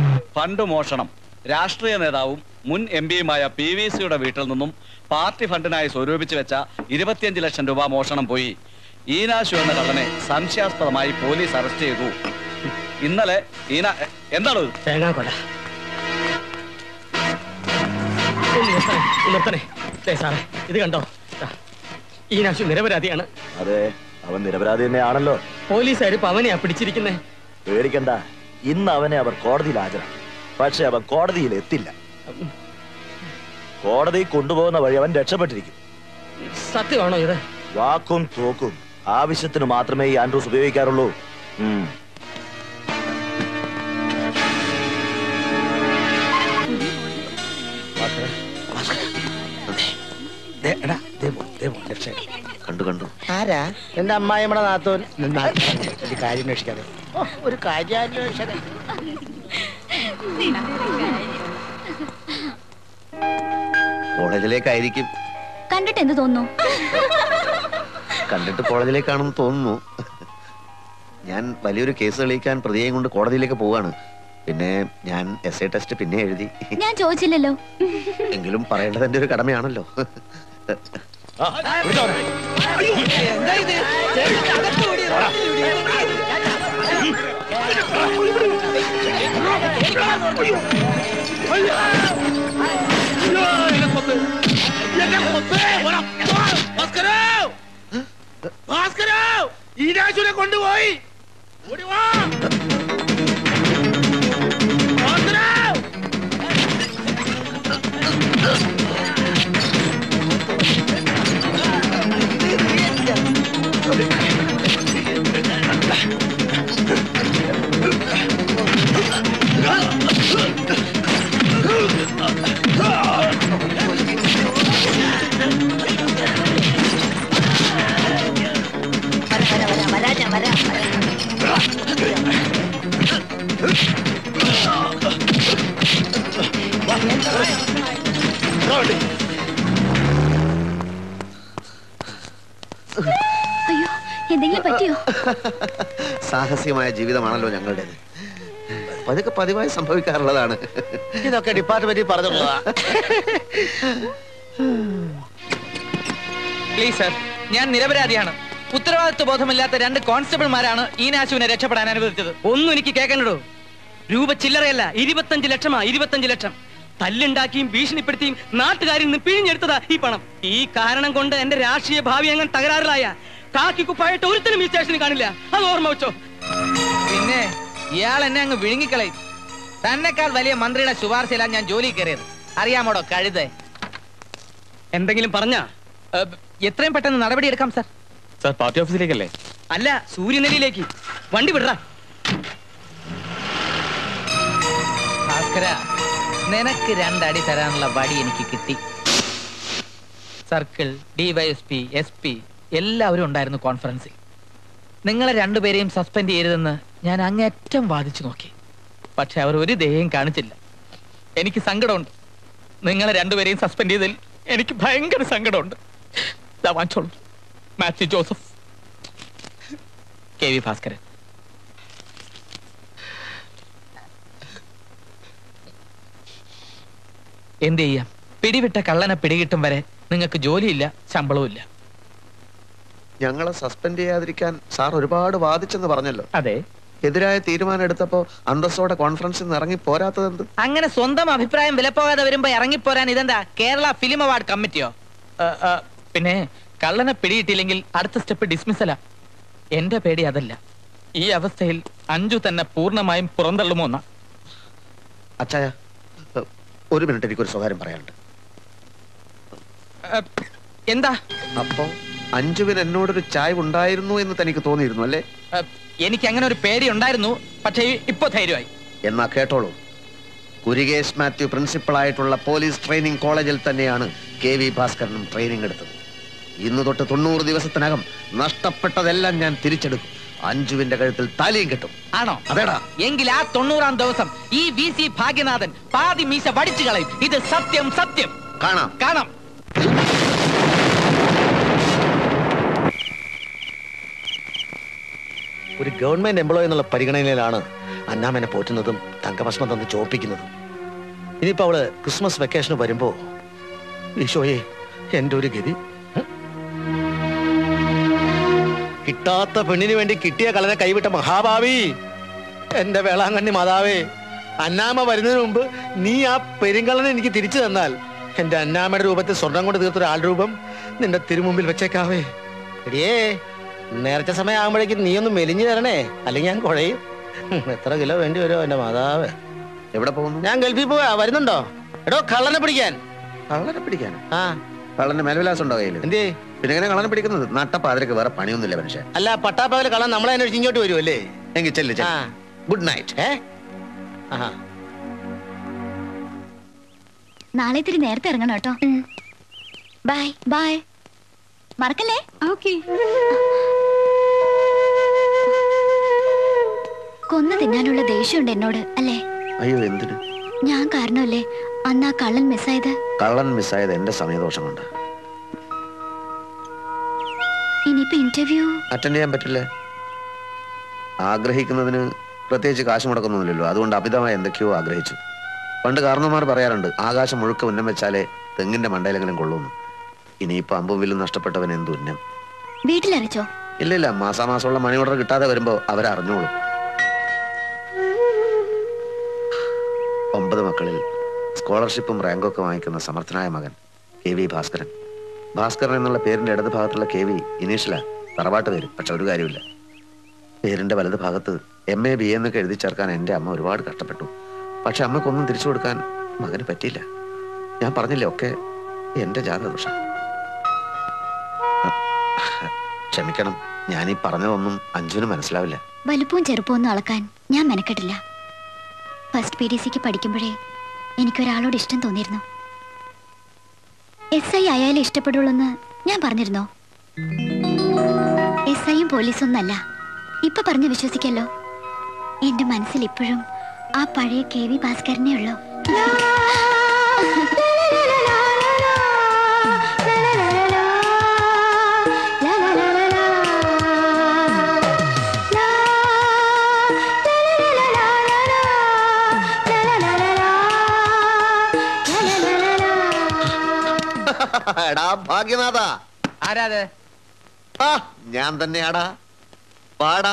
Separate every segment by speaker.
Speaker 1: Fund മോഷണം രാഷ്ട്രീയ നേതാവും മുൻ എം പിയുമായ പി വി സിയുടെ വീട്ടിൽ നിന്നും പാർട്ടി ഫണ്ടിനായി സ്വരൂപിച്ചു വെച്ച ഇരുപത്തിയഞ്ച് ലക്ഷം രൂപ മോഷണം പോയി ഈനാശു എന്ന കള്ളനെ സംശയാസ്പദമായി പോലീസ് അറസ്റ്റ് ചെയ്തു ഇന്നലെ ഈന എ- എന്താണ് ഇത്?
Speaker 2: തേങ്ങാക്കൊല ഒന്ന് നിർത്തണേ ഒന്ന് നിർത്തണേ ദേ സാറേ ഇത് കണ്ടോ ദാ, ഈ നാശു നിരപരാധിയാണ്
Speaker 3: അതെ അവൻ നിരപരാധി തന്നെയാണല്ലോ
Speaker 2: പോലീസുകാർ ഇപ്പൊ അവനെയാ പിടിച്ചിരിക്കുന്നേ
Speaker 3: പേടിക്കണ്ട ഇന്ന് അവനെ അവർ കോടതിയിൽ ഹാജരാക്കി പക്ഷെ അവൻ കോടതിയിൽ എത്തില്ല കോടതി കൊണ്ടുപോകുന്ന വഴി അവൻ രക്ഷപ്പെട്ടിരിക്കും
Speaker 2: സത്യമാണോ ഇത്
Speaker 3: വാക്കും തോക്കും ആവശ്യത്തിന് മാത്രമേ ഈ ആൻഡ്രൂസ് ഉപയോഗിക്കാറുള്ളൂ ഉം.
Speaker 4: കണ്ടു കണ്ടു
Speaker 5: ആരാ എന്റെ അമ്മായിമ്മടെ നാത്തോൻ നിന്നാ, ഒരു കാര്യം അന്വേഷിക്കാതെ ഓ, ഒരു കാര്യാന്വേഷണം
Speaker 4: കോളേജിലേക്കായിരിക്കും
Speaker 6: കണ്ടിട്ട് എന്ത് തോന്നുന്നു
Speaker 4: കണ്ടിട്ട് കോളേജിലേക്കാണെന്ന് തോന്നുന്നു ഞാൻ വലിയൊരു കേസ് തെളിയിക്കാൻ പ്രതിയെയും കൊണ്ട് കോടതിയിലേക്ക് പോവാണ് പിന്നെ ഞാൻ എസ് ഐ ടെസ്റ്റ് പിന്നെ എഴുതി
Speaker 6: ഞാൻ ചോദിച്ചില്ലല്ലോ
Speaker 4: എങ്കിലും പറയേണ്ടത് എന്റെ ഒരു കടമയാണല്ലോ
Speaker 5: ഈരാശുനെ കൊണ്ടുപോയി ഓടി വാ
Speaker 6: അയ്യോ എന്തെങ്കിലും പറ്റിയോ
Speaker 4: സാഹസ്യമായ ജീവിതമാണല്ലോ ഞങ്ങളുടേത് പതുക്കെ പതിവായി സംഭവിക്കാറുള്ളതാണ്
Speaker 5: ഇതൊക്കെ ഡിപ്പാർട്ട്മെന്റിൽ പറഞ്ഞുള്ളതാ
Speaker 7: പ്ലീസ് സർ ഞാൻ നിരപരാധിയാണ് ഉത്തരവാദിത്വ ബോധമില്ലാത്ത രണ്ട് കോൺസ്റ്റബിൾമാരാണ് ഈ നാശുവിനെ രക്ഷപ്പെടാൻ അനുവദിച്ചത്
Speaker 2: ഒന്നും എനിക്ക് കേൾക്കണ്ടോ രൂപ ചില്ലറയല്ല ഇരുപത്തഞ്ച് ലക്ഷമാ ഇരുപത്തഞ്ച് ലക്ഷം തല്ലുണ്ടാക്കിയും ഭീഷണിപ്പെടുത്തിയും നാട്ടുകാരിൽ നിന്ന് പിഴിഞ്ഞെടുത്തതാ ഈ പണം ഈ കാരണം കൊണ്ട് എന്റെ രാഷ്ട്രീയ ഭാവി അങ്ങനെ തകരാറിലായ കാക്കി കുപ്പായിട്ട് ഒരുത്തരും ഈ സ്റ്റേഷനിൽ കാണില്ല അത് ഓർമ്മ വെച്ചോ
Speaker 7: പിന്നെ ഇയാൾ എന്നെ അങ്ങ് വിഴുങ്ങിക്കളയും തന്നെക്കാൾ വലിയ മന്ത്രിയുടെ ശുപാർശയിലാണ് ഞാൻ ജോലി കയറിയത് അറിയാമോടോ കഴുത
Speaker 2: എന്തെങ്കിലും പറഞ്ഞാ
Speaker 7: എത്രയും പെട്ടെന്ന് നടപടി എടുക്കാം സർ
Speaker 1: സാർ പാർട്ടി ഓഫീസിലേക്കല്ലേ
Speaker 2: അല്ല സൂര്യനെല്ലിയിലേക്ക് വണ്ടി വിടറാ
Speaker 7: ഭാസ്കര നിനക്ക് രണ്ടടി തരാനുള്ള വടി എനിക്ക് കിട്ടി സർക്കിൾ ഡിവൈഎസ്പി എസ് പി എല്ലാവരും ഉണ്ടായിരുന്നു കോൺഫറൻസിൽ നിങ്ങളെ രണ്ടുപേരെയും സസ്പെൻഡ് ചെയ്യരുതെന്ന് ഞാൻ അങ്ങേറ്റം വാദിച്ചു നോക്കി പക്ഷെ അവർ ഒരു ദയം കാണിച്ചില്ല എനിക്ക് സങ്കടമുണ്ട് നിങ്ങളെ രണ്ടുപേരെയും സസ്പെൻഡ് ചെയ്തതിൽ എനിക്ക് ഭയങ്കര സങ്കടമുണ്ട് ദാ വാങ്ങിച്ചോളൂ മാത്യു ജോസഫ് കെ വി ഭാസ്കരൻ എന്ത് ചെയ്യാം പിടിവിട്ട കള്ളനെ പിടികിട്ടും വരെ നിങ്ങൾക്ക് ജോലിയില്ല ശമ്പളവും ഇല്ല
Speaker 4: ഞങ്ങളെ സസ്പെൻഡ് ചെയ്യാതിരിക്കാൻ സാർ ഒരുപാട് വാദിച്ചെന്ന് പറഞ്ഞല്ലോ
Speaker 7: അതെ
Speaker 4: എതിരായ തീരുമാനം എടുത്തപ്പോ അന്തസ്സോടെ കോൺഫറൻസിൽ നിന്ന് ഇറങ്ങി പോരാത്തതെന്ത്
Speaker 7: അങ്ങനെ സ്വന്തം അഭിപ്രായം വിലപ്പോകാതെ വരുമ്പോ ഇറങ്ങിപ്പോരാൻ ഇതെന്താ കേരള ഫിലിം അവാർഡ് കമ്മിറ്റിയോ ആ, ആ, പിന്നെ കള്ളനെ പിടിയിട്ടില്ലെങ്കിൽ അടുത്ത സ്റ്റെപ്പ് ഡിസ്മിസല എന്റെ പേടി അതല്ല ഈ അവസ്ഥയിൽ അഞ്ചു തന്നെ പൂർണ്ണമായും പുറന്തള്ളുമോ എന്നാ
Speaker 4: അച്ചായ ഒരു മിനിറ്റ് എനിക്കൊരു സ്വകാര്യം പറയാനുണ്ട്
Speaker 7: ആ, എന്താ
Speaker 4: അപ്പോ അഞ്ജുവിന് എന്നോടൊരു ചായ ഉണ്ടായിരുന്നു എന്ന് തനിക്ക് തോന്നിയിരുന്നു അല്ലേ
Speaker 7: ആ, എനിക്ക് അങ്ങനെ ഒരു പേടി ഉണ്ടായിരുന്നു പക്ഷേ ഇപ്പൊ ധൈര്യമായി
Speaker 4: എന്നാ കേട്ടോളൂ കുരികേഷ് മാത്യു പ്രിൻസിപ്പൾ ആയിട്ടുള്ള പോലീസ് ട്രെയിനിങ് കോളേജിൽ തന്നെയാണ് കെ വി ഭാസ്കരനും ട്രെയിനിങ് എടുത്തത് ഇന്ന് തൊട്ട് തൊണ്ണൂറ് ദിവസത്തിനകം നഷ്ടപ്പെട്ടതെല്ലാം ഞാൻ തിരിച്ചെടുക്കും അഞ്ജുവിന്റെ കഴുത്തിൽ താലിയും കിട്ടും
Speaker 7: ആണോ
Speaker 4: അതേടാ
Speaker 7: എങ്കിൽ ആ തൊണ്ണൂറാം ദിവസം ഈ വി സി ഭാഗ്യനാഥൻ പാതി മീശ വടിച്ചു കളയും ഇത് സത്യം സത്യം
Speaker 4: കാണാം
Speaker 7: കാണാം
Speaker 5: ഒരു ഗവൺമെന്റ് എംപ്ലോയി എന്നുള്ള പരിഗണനയിലാണ് അന്നാമനെ പോറ്റുന്നതും തങ്കഭസ്മം തന്ന് ചോപ്പിക്കുന്നതും ഇനിയിപ്പോ അവള് ക്രിസ്മസ് വെക്കേഷന് വരുമ്പോ ഈശോയെ എന്റെ ഒരു ഗതി ഹ്? കിട്ടാത്ത പെണ്ണിന് വേണ്ടി കിട്ടിയ കലനെ കൈവിട്ട മഹാഭാവി എന്റെ വേളാങ്കണ്ണി മാതാവേ അന്നാമ വരുന്നതിന് മുമ്പ് നീ ആ പെരുങ്കള്ളനെ എനിക്ക് തിരിച്ചു തന്നാൽ എന്റെ അന്നാമയുടെ രൂപത്തിൽ സ്വർണം കൊണ്ട് തീർത്തൊരു ആൾ രൂപം നിന്റെ തിരുമുമ്പിൽ വെച്ചേക്കാവേ എടിയേ നേരത്തെ സമയം ആകുമ്പോഴേക്കും നീ ഒന്ന് മെലിഞ്ഞു തരണേ അല്ലെങ്കിൽ ഞാൻ കുഴയും ഹും, എത്ര കിലോ വേണ്ടി വരുമോ എന്റെ മാതാവ്
Speaker 4: എവിടെ പോകുന്നു
Speaker 5: ഞാൻ ഗൾഫിൽ പോവാ വരുന്നുണ്ടോ എടോ കള്ളനെ പിടിക്കാൻ
Speaker 4: കള്ളനെ പിടിക്കാൻ
Speaker 5: ആ
Speaker 4: കള്ളന്റെ മേൽവിലാസം ഉണ്ടോ കയ്യിൽ
Speaker 5: എന്തേ
Speaker 4: പിന്നെ എങ്ങനെ കള്ളനെ പിടിക്കുന്നത് നട്ടപ്പാതിരക്ക് വേറെ പണിയൊന്നുമില്ല മനുഷ്യൻ
Speaker 5: അല്ല പട്ടാപ്പകല് കള്ളൻ നമ്മളെ അന്വേഷിച്ച് ഇങ്ങോട്ട് വരുമല്ലേ
Speaker 4: എങ്കിൽ ചെല്ലു
Speaker 5: ആ
Speaker 4: ഗുഡ് നൈറ്റ്
Speaker 5: ഏ ആഹാ
Speaker 6: നാളെ ഇത്തിരി നേരത്തെ ഇറങ്ങണം കേട്ടോ ബൈ ബൈ മറക്കല്ലേ ഓക്കെ കൊന്നു തിന്നാനുള്ള ദേഷ്യമുണ്ട് എന്നോട് അല്ലേ
Speaker 4: അയ്യോ എന്തിന്
Speaker 6: ഞാൻ കാരണമല്ലേ അന്ന് ആ കള്ളൻ മിസ്സായത്
Speaker 4: കള്ളൻ മിസ്സായത് എന്റെ സമയദോഷം കൊണ്ട്
Speaker 6: ഇനിയിപ്പോ ഇന്റർവ്യൂ
Speaker 4: അറ്റൻഡ് ചെയ്യാൻ പറ്റില്ല ആഗ്രഹിക്കുന്നതിന് പ്രത്യേകിച്ച് കാശ് മുടക്കൊന്നുമില്ലല്ലോ അതുകൊണ്ട് അമിതമായി എന്തൊക്കെയോ ആഗ്രഹിച്ചു പണ്ട് കാരണന്മാർ പറയാറുണ്ട് ആകാശം മുഴുക്ക ഉന്നം വെച്ചാലേ തെങ്ങിന്റെ മണ്ടയിലെങ്കിലും കൊള്ളുന്നു ഇനിയിപ്പോ അമ്പും വില്ലും നഷ്ടപ്പെട്ടവൻ എന്ത് ഉന്നം
Speaker 6: വീട്ടിലറിച്ചോ
Speaker 4: ഇല്ല ഇല്ല മാസാമാസമുള്ള മണി ഓർഡർ കിട്ടാതെ വരുമ്പോ അവരറിഞ്ഞോളും ഒമ്പത് മക്കളിൽ സ്കോളർഷിപ്പും റാങ്കും ഒക്കെ വാങ്ങിക്കുന്ന സമർത്ഥനായ മകൻ കെ വി ഭാസ്കരൻ ഭാസ്കരൻ എന്നുള്ള പേരിന്റെ ഇടത് ഭാഗത്തുള്ള കെ വി ഇനീഷല തറവാട്ട് പേര് പക്ഷെ ഒരു കാര്യമില്ല പേരിന്റെ വലത് ഭാഗത്ത് എം എ ബി എ എന്നൊക്കെ എഴുതി ചേർക്കാൻ എൻ്റെ അമ്മ ഒരുപാട് കഷ്ടപ്പെട്ടു പക്ഷെ അമ്മക്കൊന്നും തിരിച്ചു കൊടുക്കാൻ മകന് പറ്റിയില്ല ഞാൻ പറഞ്ഞില്ലേ ഒക്കെ എൻ്റെ ജാതദോഷം ക്ഷമിക്കണം ഞാൻ ഈ പറഞ്ഞതൊന്നും അഞ്ജുവിന് മനസ്സിലാവില്ല
Speaker 6: വലുപ്പവും ചെറുപ്പവും ഒന്നും അളക്കാൻ ഞാൻ മെനക്കെട്ടില്ല ഫസ്റ്റ് പി ഡി സിക്ക് പഠിക്കുമ്പോഴേ എനിക്കൊരാളോട് ഇഷ്ടം തോന്നിയിരുന്നു എസ് ഐ ആയാലേ ഇഷ്ടപ്പെടുള്ളൂന്ന് ഞാൻ പറഞ്ഞിരുന്നോ എസ് ഐയും പോലീസൊന്നല്ല ഇപ്പൊ പറഞ്ഞ് വിശ്വസിക്കല്ലോ എന്റെ മനസ്സിൽ ഇപ്പോഴും ആ പഴയ കെ വി ഭാസ്കരനെ ഉള്ളൂ
Speaker 4: എടാ ഭാഗ്യനാഥ
Speaker 7: ആരാത്
Speaker 4: ആ ഞാൻ തന്നെയാടാ വാടാ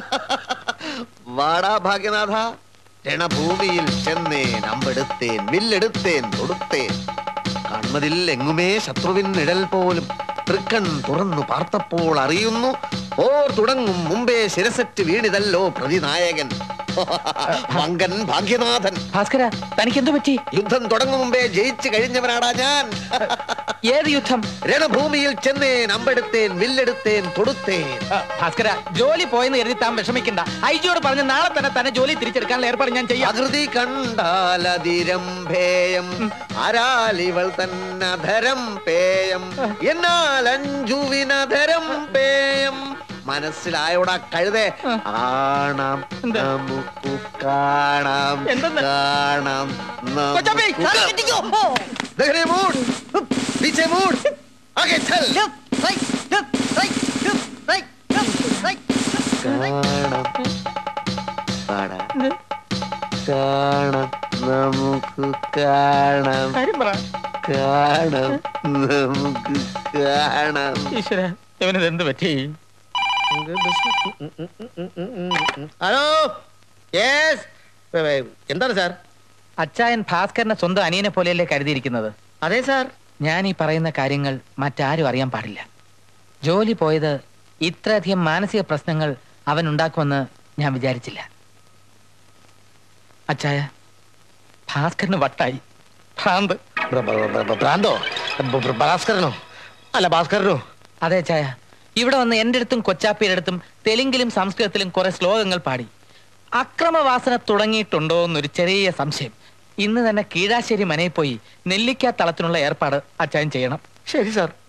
Speaker 4: വാടാ ഭാഗ്യനാഥ രണഭൂമിയിൽ ചെന്നേൻ അമ്പെടുത്തേൻ വില്ലെടുത്തേൻ തൊടുത്തേൻ കൺമതിൽ എങ്ങുമേ ശത്രുവിൻ നിഴൽ പോലും തൃക്കൺ തുറന്നു പാർത്തപ്പോൾ അറിയുന്നു ഓർ തുടങ്ങും മുമ്പേ ശിരസറ്റ് വീണിതല്ലോ പ്രതിനായകൻ മങ്കൻ ഭാഗ്യനാഥൻ
Speaker 7: ഭാസ്കര തനിക്ക് എന്തു പറ്റി
Speaker 4: യുദ്ധം തുടങ്ങും മുമ്പേ ജയിച്ചു കഴിഞ്ഞവനാടാ ഞാൻ
Speaker 7: ഏത് യുദ്ധം
Speaker 4: രണഭൂമിയിൽ ചെന്നേൻ അമ്പെടുത്തേൻ വില്ലെടുത്തേൻ തൊടുത്തേൻ
Speaker 7: ആ, ഭാസ്കര ജോലി പോയെന്ന് കരുതി താൻ വിഷമിക്കണ്ട ഐജിയോട് പറഞ്ഞ് നാളെ തന്നെ തന്നെ ജോലി തിരിച്ചെടുക്കാനുള്ള ഏർപ്പാട് ഞാൻ ചെയ്യാം
Speaker 4: അകൃതി കണ്ടാലതിരംഭേയം ആരാലിവൾ തന്നധരം പേയം എന്നാൽ അഞ്ജുവിനധരം പേയം മനസ്സിലായോടാ കഴുതേ കാണാം
Speaker 7: എന്താ?
Speaker 4: നമുക്ക് കാണാം
Speaker 7: എന്തെന്ന്?
Speaker 4: കാണാം
Speaker 7: കൊച്ചപ്പി,
Speaker 4: നമുക്ക്
Speaker 7: സാറ് കിട്ടിക്കോ. ഓ.
Speaker 4: ദഹനെ മൂട് പീछे മൂട് ആगे चल കാണാം പാടാം കാണാം നമുക്ക് കാണാം
Speaker 7: കാര്യം പറ
Speaker 4: കാണാം നമുക്ക് കാണാം
Speaker 7: ഈശ്വര ഇവനത് എന്ത് പറ്റി
Speaker 5: ഹലോ യെസ് എന്താണ് സാർ
Speaker 7: അച്ചായൻ ഭാസ്കരനെ സ്വന്തം അനിയനെ പോലെയല്ലേ കരുതിയിരിക്കുന്നത്
Speaker 5: അതെ സാർ
Speaker 7: ഞാൻ ഈ പറയുന്ന കാര്യങ്ങൾ മറ്റാരും അറിയാൻ പാടില്ല ജോലി പോയത് ഇത്രയധികം മാനസിക പ്രശ്നങ്ങൾ അവൻ ഉണ്ടാക്കുമെന്ന് ഞാൻ വിചാരിച്ചില്ല അച്ചായ ഭാസ്കരന് വട്ടായി ഭ്രാന്ത്
Speaker 5: ഭ്ര- ഭ്ര- ഭ്ര- ഭ്ര- ഭ്രാന്തോ ഭ- ഭ്ര- ഭാസ്കരനോ അല്ല ഭാസ്കരനോ
Speaker 7: അതെ ചായ ഇവിടെ വന്ന് എൻ്റെ അടുത്തും കൊച്ചാപ്പിയുടെ അടുത്തും തെലുങ്കിലും സംസ്കൃതത്തിലും കുറെ ശ്ലോകങ്ങൾ പാടി അക്രമവാസന തുടങ്ങിയിട്ടുണ്ടോ എന്നൊരു ചെറിയ സംശയം ഇന്ന് തന്നെ കീഴാശ്ശേരി മനയിൽ പോയി നെല്ലിക്ക തളത്തിനുള്ള ഏർപ്പാട് അച്ചായൻ ചെയ്യണം
Speaker 5: ശരി സാർ